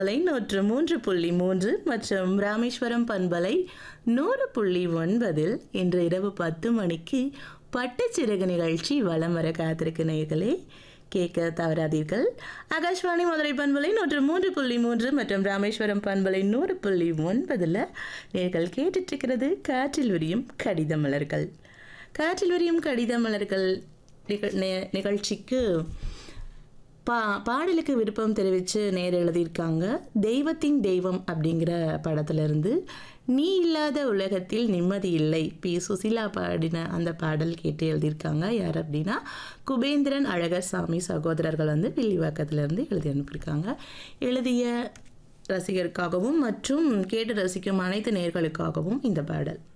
பண்பலை நூற்று மூன்று புள்ளி மூன்று மற்றும் ராமேஸ்வரம் பண்பலை நூறு புள்ளி ஒன்பதில் இன்று இரவு பத்து மணிக்கு பட்டுச்சிறகு நிகழ்ச்சி வலம் வர காத்திருக்கு நேயர்களே கேட்க தவறாதீர்கள் ஆகாஷ்வாணி மதுரை பண்பலை நூற்று மூன்று புள்ளி மூன்று மற்றும் ராமேஸ்வரம் பண்பலை நூறு புள்ளி ஒன்பதில் நேர்கள் கேட்டுட்டு இருக்கிறது காற்றில் விரியும் கடித மலர்கள் காற்றில் விரியும் கடித மலர்கள் நிகழ் நே- நிகழ்ச்சிக்கு பா பாடலுக்கு விருப்பம் தெரிவித்து நேர் எழுதியிருக்காங்க தெய்வத்தின் தெய்வம் அப்படிங்கிற படத்திலிருந்து நீ இல்லாத உலகத்தில் நிம்மதி இல்லை பி சுசிலா பாடின அந்த பாடல் கேட்டு எழுதியிருக்காங்க யார் அப்படின்னா குபேந்திரன் அழகர் சாமி சகோதரர்கள் வந்து வில்லிவாக்கத்திலிருந்து எழுதி அனுப்பியிருக்காங்க எழுதிய ரசிகருக்காகவும் மற்றும் கேட்டு ரசிக்கும் அனைத்து நேர்களுக்காகவும் இந்த பாடல்